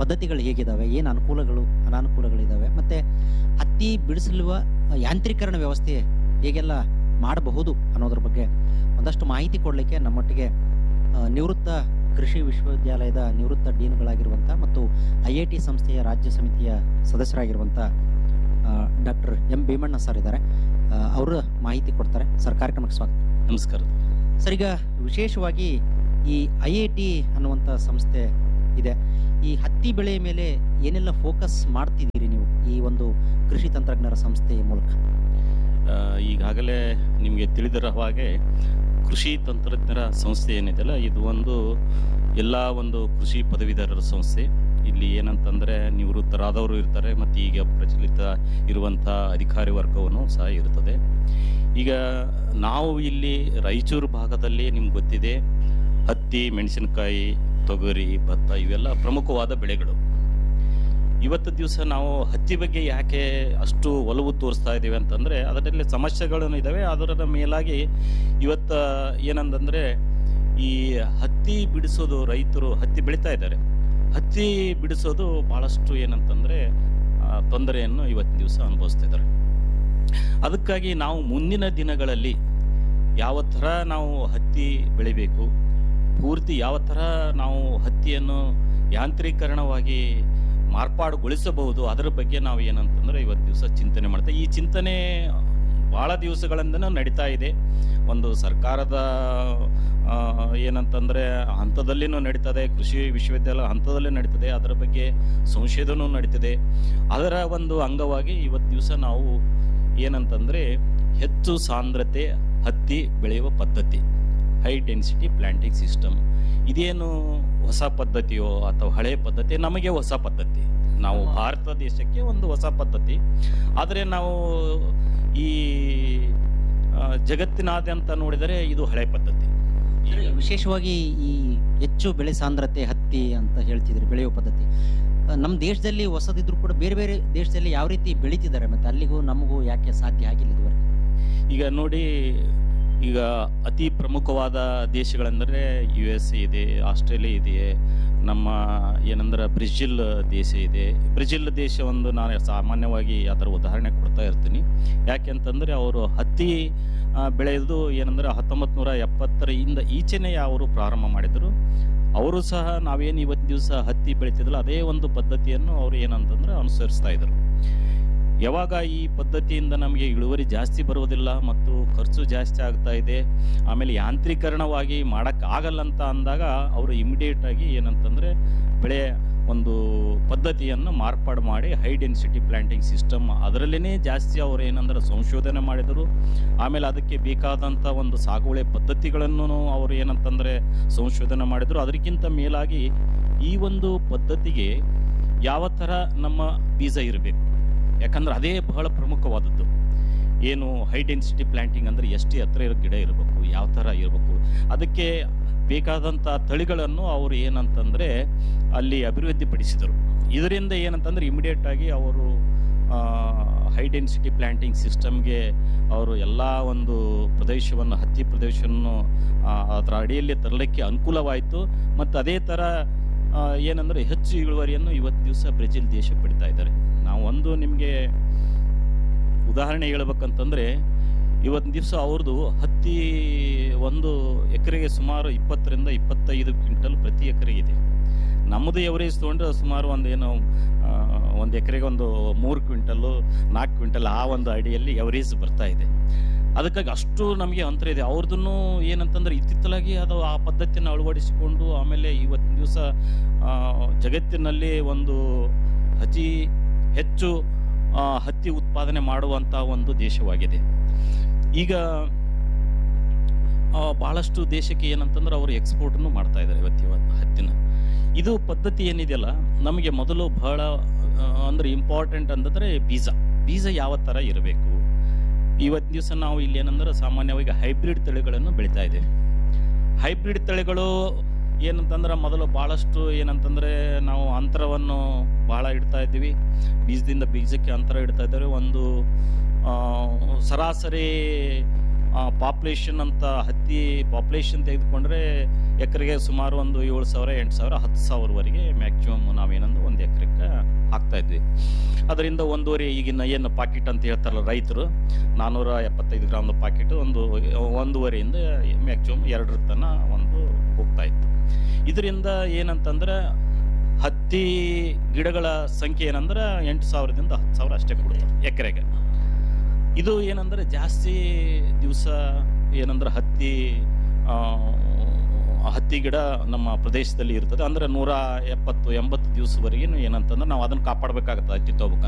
ಪದ್ಧತಿಗಳು ಹೇಗಿದಾವೆ ಏನು ಅನುಕೂಲಗಳು ಅನಾನುಕೂಲಗಳಿದಾವೆ ಮತ್ತೆ ಹತ್ತಿ ಬಿಡಿಸಲುವ ಯಾಂತ್ರೀಕರಣ ವ್ಯವಸ್ಥೆ ಹೇಗೆಲ್ಲ ಮಾಡಬಹುದು ಅನ್ನೋದ್ರ ಬಗ್ಗೆ ಒಂದಷ್ಟು ಮಾಹಿತಿ ಕೊಡಲಿಕ್ಕೆ ನಮ್ಮೊಟ್ಟಿಗೆ ಆ, ನಿವೃತ್ತ ಕೃಷಿ ವಿಶ್ವವಿದ್ಯಾಲಯದ ನಿವೃತ್ತ ಡೀನ್ಗಳಾಗಿರುವಂಥ ಮತ್ತು ಐ ಐ ಟಿ ಸಂಸ್ಥೆಯ ರಾಜ್ಯ ಸಮಿತಿಯ ಸದಸ್ಯರಾಗಿರುವಂಥ ಡಾಕ್ಟರ್ ಎಂ ಭೀಮಣ್ಣ ಸರ್ ಇದ್ದಾರೆ ಅವರು ಮಾಹಿತಿ ಕೊಡ್ತಾರೆ ಸರ್ ಕಾರ್ಯಕ್ರಮಕ್ಕೆ ಸ್ವಾಗತ ನಮಸ್ಕಾರ ಸರ್ ಈಗ ವಿಶೇಷವಾಗಿ ಈ ಐ ಐ ಟಿ ಅನ್ನುವಂಥ ಸಂಸ್ಥೆ ಇದೆ ಈ ಹತ್ತಿ ಬೆಳೆಯ ಮೇಲೆ ಏನೆಲ್ಲ ಫೋಕಸ್ ಮಾಡ್ತಿದ್ದೀರಿ ನೀವು ಈ ಒಂದು ಕೃಷಿ ತಂತ್ರಜ್ಞರ ಸಂಸ್ಥೆಯ ಮೂಲಕ ಆ, ಈಗಾಗಲೇ ನಿಮಗೆ ತಿಳಿದಿರೋ ಹಾಗೆ ಕೃಷಿ ತಂತ್ರಜ್ಞರ ಸಂಸ್ಥೆ ಏನಿದೆಯಲ್ಲ ಇದು ಒಂದು ಎಲ್ಲ ಒಂದು ಕೃಷಿ ಪದವೀಧರರ ಸಂಸ್ಥೆ ಇಲ್ಲಿ ಏನಂತಂದರೆ ನಿವೃತ್ತರಾದವರು ಇರ್ತಾರೆ ಮತ್ತು ಈಗ ಪ್ರಚಲಿತ ಇರುವಂಥ ಅಧಿಕಾರಿ ವರ್ಗವನ್ನು ಸಹ ಇರ್ತದೆ ಈಗ ನಾವು ಇಲ್ಲಿ ರಾಯಚೂರು ಭಾಗದಲ್ಲಿ ನಿಮ್ಗೆ ಗೊತ್ತಿದೆ ಹತ್ತಿ ಮೆಣಸಿನಕಾಯಿ ತೊಗರಿ ಭತ್ತ ಇವೆಲ್ಲ ಪ್ರಮುಖವಾದ ಬೆಳೆಗಳು ಇವತ್ತು ದಿವಸ ನಾವು ಹತ್ತಿ ಬಗ್ಗೆ ಯಾಕೆ ಅಷ್ಟು ಒಲವು ತೋರಿಸ್ತಾ ಇದ್ದೀವಿ ಅಂತಂದರೆ ಅದರಲ್ಲಿ ಸಮಸ್ಯೆಗಳು ಇದ್ದಾವೆ ಅದರ ಮೇಲಾಗಿ ಇವತ್ತು ಏನಂತಂದರೆ ಈ ಹತ್ತಿ ಬಿಡಿಸೋದು ರೈತರು ಹತ್ತಿ ಬೆಳೀತಾ ಇದ್ದಾರೆ ಹತ್ತಿ ಬಿಡಿಸೋದು ಭಾಳಷ್ಟು ಏನಂತಂದರೆ ತೊಂದರೆಯನ್ನು ಇವತ್ತಿನ ದಿವಸ ಅನುಭವಿಸ್ತಾ ಇದ್ದಾರೆ ಅದಕ್ಕಾಗಿ ನಾವು ಮುಂದಿನ ದಿನಗಳಲ್ಲಿ ಯಾವ ಥರ ನಾವು ಹತ್ತಿ ಬೆಳಿಬೇಕು ಪೂರ್ತಿ ಯಾವ ಥರ ನಾವು ಹತ್ತಿಯನ್ನು ಯಾಂತ್ರೀಕರಣವಾಗಿ ಮಾರ್ಪಾಡುಗೊಳಿಸಬಹುದು ಅದರ ಬಗ್ಗೆ ನಾವು ಏನಂತಂದ್ರೆ ಇವತ್ತು ದಿವಸ ಚಿಂತನೆ ಮಾಡ್ತೇವೆ ಈ ಚಿಂತನೆ ಭಾಳ ದಿವಸಗಳಿಂದನೂ ನಡೀತಾ ಇದೆ ಒಂದು ಸರ್ಕಾರದ ಆ, ಏನಂತಂದ್ರೆ ಹಂತದಲ್ಲಿನೂ ನಡೀತದೆ ಕೃಷಿ ವಿಶ್ವವಿದ್ಯಾಲಯ ಹಂತದಲ್ಲೇ ನಡೀತದೆ ಅದರ ಬಗ್ಗೆ ಸಂಶೋಧನೂ ನಡೀತದೆ ಅದರ ಒಂದು ಅಂಗವಾಗಿ ಇವತ್ತು ದಿವಸ ನಾವು ಏನಂತಂದ್ರೆ ಹೆಚ್ಚು ಸಾಂದ್ರತೆ ಹತ್ತಿ ಬೆಳೆಯುವ ಪದ್ಧತಿ ಹೈ ಡೆನ್ಸಿಟಿ ಪ್ಲಾಂಟಿಂಗ್ ಸಿಸ್ಟಮ್ ಇದೇನು ಹೊಸ ಪದ್ಧತಿಯೋ ಅಥವಾ ಹಳೆಯ ಪದ್ಧತಿ ನಮಗೆ ಹೊಸ ಪದ್ಧತಿ ನಾವು ಭಾರತ ದೇಶಕ್ಕೆ ಒಂದು ಹೊಸ ಪದ್ಧತಿ ಆದರೆ ನಾವು ಈ ಆ, ಜಗತ್ತಿನಾದ್ಯಂತ ನೋಡಿದರೆ ಇದು ಹಳೆ ಪದ್ಧತಿ ವಿಶೇಷವಾಗಿ ಈ ಹೆಚ್ಚು ಬೆಳೆ ಸಾಂದ್ರತೆ ಹತ್ತಿ ಅಂತ ಹೇಳ್ತಿದ್ರಿ ಬೆಳೆಯುವ ಪದ್ಧತಿ ಆ, ನಮ್ಮ ದೇಶದಲ್ಲಿ ಹೊಸದಿದ್ರು ಕೂಡ ಬೇರೆ ಬೇರೆ ದೇಶದಲ್ಲಿ ಯಾವ ರೀತಿ ಬೆಳೀತಿದ್ದಾರೆ ಮತ್ತೆ ಅಲ್ಲಿಗೂ ನಮಗೂ ಯಾಕೆ ಸಾಧ್ಯ ಆಗಿಲ್ಲ ಇದುವರೆಗೆ ಈಗ ನೋಡಿ ಈಗ ಅತಿ ಪ್ರಮುಖವಾದ ದೇಶಗಳೆಂದರೆ ಯು ಎಸ್ ಎ ಇದೆ ಆಸ್ಟ್ರೇಲಿಯಾ ಇದೆ ನಮ್ಮ ಏನಂದ್ರೆ ಬ್ರೆಜಿಲ್ ದೇಶ ಇದೆ ಬ್ರೆಜಿಲ್ ದೇಶ ಒಂದು ನಾನು ಸಾಮಾನ್ಯವಾಗಿ ಅದರ ಉದಾಹರಣೆ ಕೊಡ್ತಾ ಇರ್ತೀನಿ ಯಾಕೆಂತಂದರೆ ಅವರು ಹತ್ತಿ ಆ, ಬೆಳೆಯೋದು ಏನಂದ್ರೆ ಹತ್ತೊಂಬತ್ತು ನೂರ ಎಪ್ಪತ್ತರಿಂದ ಈಚೆನೆ ಅವರು ಪ್ರಾರಂಭ ಮಾಡಿದರು ಅವರು ಸಹ ನಾವೇನು ಇವತ್ತು ದಿವಸ ಹತ್ತಿ ಬೆಳಿತಿದ್ರಲ್ಲ ಅದೇ ಒಂದು ಪದ್ಧತಿಯನ್ನು ಅವರು ಏನಂತಂದ್ರೆ ಅನುಸರಿಸ್ತಾ ಇದ್ರು ಯಾವಾಗ ಈ ಪದ್ಧತಿಯಿಂದ ನಮಗೆ ಇಳುವರಿ ಜಾಸ್ತಿ ಬರುವುದಿಲ್ಲ ಮತ್ತು ಖರ್ಚು ಜಾಸ್ತಿ ಆಗ್ತಾ ಇದೆ ಆಮೇಲೆ ಯಾಂತ್ರೀಕರಣವಾಗಿ ಮಾಡೋಕ್ಕಾಗಲ್ಲ ಅಂತ ಅಂದಾಗ ಅವರು ಇಮಿಡಿಯೇಟ್ ಆಗಿ ಏನಂತಂದರೆ ಬೆಳೆ ಒಂದು ಪದ್ಧತಿಯನ್ನು ಮಾರ್ಪಾಡು ಮಾಡಿ ಹೈ ಡೆನ್ಸಿಟಿ ಪ್ಲಾಂಟಿಂಗ್ ಸಿಸ್ಟಮ್ ಅದರಲ್ಲೇ ಜಾಸ್ತಿ ಅವರು ಏನಂದ್ರೆ ಸಂಶೋಧನೆ ಮಾಡಿದರು ಆಮೇಲೆ ಅದಕ್ಕೆ ಬೇಕಾದಂಥ ಒಂದು ಸಾಗುವಳಿ ಪದ್ಧತಿಗಳನ್ನು ಅವರು ಏನಂತಂದರೆ ಸಂಶೋಧನೆ ಮಾಡಿದರು ಅದಕ್ಕಿಂತ ಮೇಲಾಗಿ ಈ ಒಂದು ಪದ್ಧತಿಗೆ ಯಾವ ಥರ ನಮ್ಮ ಬೀಜ ಇರಬೇಕು ಯಾಕಂದ್ರೆ ಅದೇ ಬಹಳ ಪ್ರಮುಖವಾದದ್ದು ಏನು ಹೈ ಡೆನ್ಸಿಟಿ ಪ್ಲಾಂಟಿಂಗ್ ಅಂದರೆ ಎಷ್ಟು ಎತ್ತರ ಇರೋ ಗಿಡ ಇರಬೇಕು ಯಾವ ಥರ ಇರಬೇಕು ಅದಕ್ಕೆ ಬೇಕಾದಂಥ ತಳಿಗಳನ್ನು ಅವರು ಏನಂತಂದರೆ ಅಲ್ಲಿ ಅಭಿವೃದ್ಧಿಪಡಿಸಿದರು ಇದರಿಂದ ಏನಂತಂದ್ರೆ ಇಮಿಡಿಯೇಟ್ ಆಗಿ ಅವರು ಹೈ ಡೆನ್ಸಿಟಿ ಪ್ಲಾಂಟಿಂಗ್ ಸಿಸ್ಟಮ್ಗೆ ಅವರು ಎಲ್ಲ ಒಂದು ಪ್ರದೇಶವನ್ನು ಹತ್ತಿ ಪ್ರದೇಶವನ್ನು ಆ, ಅದರ ಅಡಿಯಲ್ಲಿ ತರಲಿಕ್ಕೆ ಅನುಕೂಲವಾಯಿತು ಮತ್ತು ಅದೇ ಥರ ಆ, ಏನಂದ್ರೆ ಹೆಚ್ಚು ಇಳುವರಿಯನ್ನು ಇವತ್ತು ದಿವಸ ಬ್ರೆಜಿಲ್ ದೇಶ ಪಡಿತಾ ಇದ್ದಾರೆ ನಾವು ಒಂದು ನಿಮಗೆ ಉದಾಹರಣೆ ಹೇಳ್ಬೇಕಂತಂದ್ರೆ ಇವತ್ತು ದಿವಸ ಅವ್ರದ್ದು ಹತ್ತಿ ಒಂದು ಎಕರೆಗೆ ಸುಮಾರು ಇಪ್ಪತ್ತರಿಂದ ಇಪ್ಪತ್ತೈದು ಕ್ವಿಂಟಲ್ ಪ್ರತಿ ಎಕರೆಗೆ ಇದೆ ನಮ್ಮದು ಎವರೇಜ್ ತೊಗೊಂಡ್ರೆ ಸುಮಾರು ಒಂದು ಏನು ಆ, ಒಂದು ಎಕರೆಗೆ ಒಂದು ಮೂರು ಕ್ವಿಂಟಲ್ಲು ನಾಲ್ಕು ಕ್ವಿಂಟಲ್ ಆ ಒಂದು ಅಡಿಯಲ್ಲಿ ಎವರೇಜ್ ಬರ್ತಾ ಇದೆ ಅದಕ್ಕಾಗಿ ಅಷ್ಟು ನಮಗೆ ಅಂತರ ಇದೆ ಅವ್ರದ್ದು ಏನಂತಂದ್ರೆ ಇತ್ತಿತ್ತಲಾಗಿ ಅದು ಆ ಪದ್ಧತಿಯನ್ನು ಅಳವಡಿಸಿಕೊಂಡು ಆಮೇಲೆ ಇವತ್ತಿನ ದಿವಸ ಜಗತ್ತಿನಲ್ಲಿ ಒಂದು ಅತಿ ಹೆಚ್ಚು ಆ, ಹತ್ತಿ ಉತ್ಪಾದನೆ ಮಾಡುವಂಥ ಒಂದು ದೇಶವಾಗಿದೆ ಈಗ ಆ, ಬಹಳಷ್ಟು ದೇಶಕ್ಕೆ ಏನಂತಂದ್ರೆ ಅವರು ಎಕ್ಸ್ಪೋರ್ಟನ್ನು ಮಾಡ್ತಾ ಇದ್ದಾರೆ ಇವತ್ತು ಇವತ್ತು ಹತ್ತಿನ ಇದು ಪದ್ಧತಿ ಏನಿದೆಯಲ್ಲ ನಮಗೆ ಮೊದಲು ಬಹಳ ಆ, ಅಂದ್ರೆ ಇಂಪಾರ್ಟೆಂಟ್ ಅಂತಂದ್ರೆ ಬೀಜ ಬೀಜ ಯಾವ ಥರ ಇರಬೇಕು ಇವತ್ತು ದಿವಸ ನಾವು ಇಲ್ಲಿ ಏನಂದ್ರೆ ಸಾಮಾನ್ಯವಾಗಿ ಹೈಬ್ರಿಡ್ ತಳಿಗಳನ್ನು ಬೆಳಿತಾ ಇದ್ದೇವೆ ಹೈಬ್ರಿಡ್ ತಳಿಗಳು ಏನಂತಂದ್ರೆ ಮೊದಲು ಭಾಳಷ್ಟು ಏನಂತಂದ್ರೆ ನಾವು ಅಂತರವನ್ನು ಬಹಳ ಇಡ್ತಾ ಇದ್ದೀವಿ ಬೀಜದಿಂದ ಬೀಜಕ್ಕೆ ಅಂತರ ಇಡ್ತಾ ಇದ್ದಾರೆ ಒಂದು ಆ, ಸರಾಸರಿ ಪಾಪ್ಯುಲೇಷನ್ ಅಂತ ಹತ್ತಿ ಪಾಪ್ಯುಲೇಷನ್ ತೆಗೆದುಕೊಂಡ್ರೆ ಎಕರೆಗೆ ಸುಮಾರು ಒಂದು ಏಳು ಸಾವಿರ ಎಂಟು ಸಾವಿರ ಹತ್ತು ಸಾವಿರವರೆಗೆ ಮ್ಯಾಕ್ಸಿಮಮ್ ನಾವೇನಂದ್ರೆ ಒಂದು ಹಾಕ್ತಾ ಇದ್ವಿ ಅದರಿಂದ ಒಂದೂವರೆ ಈಗಿನ ಏನು ಪಾಕೆಟ್ ಅಂತ ಹೇಳ್ತಾರಲ್ಲ ರೈತರು ನಾನ್ನೂರ ಎಪ್ಪತ್ತೈದು ಗ್ರಾಮ್ದ ಪಾಕೆಟ್ ಒಂದು ಒಂದೂವರೆಯಿಂದ ಮ್ಯಾಕ್ಸಿಮಮ್ ಎರಡರ ತನ ಒಂದು ಹೋಗ್ತಾ ಇತ್ತು ಇದರಿಂದ ಏನಂತಂದ್ರೆ ಹತ್ತಿ ಗಿಡಗಳ ಸಂಖ್ಯೆ ಏನಂದ್ರೆ ಎಂಟು ಸಾವಿರದಿಂದ ಹತ್ತು ಸಾವಿರ ಅಷ್ಟೇ ಕೊಡ್ತಾರೆ ಎಕರೆಗೆ ಇದು ಏನಂದ್ರೆ ಜಾಸ್ತಿ ದಿವಸ ಏನಂದ್ರೆ ಹತ್ತಿ ಆ, ಹತ್ತಿ ಗಿಡ ನಮ್ಮ ಪ್ರದೇಶದಲ್ಲಿ ಇರ್ತದೆ ಅಂದ್ರೆ ನೂರ ಎಪ್ಪತ್ತು ಎಂಬತ್ತು ದಿವಸವರೆಗೂ ಏನಂತಂದ್ರೆ ನಾವು ಅದನ್ನ ಕಾಪಾಡಬೇಕಾಗತ್ತೆ ಹತ್ತಿ ತಗೋಬೇಕಂದ್ರೆ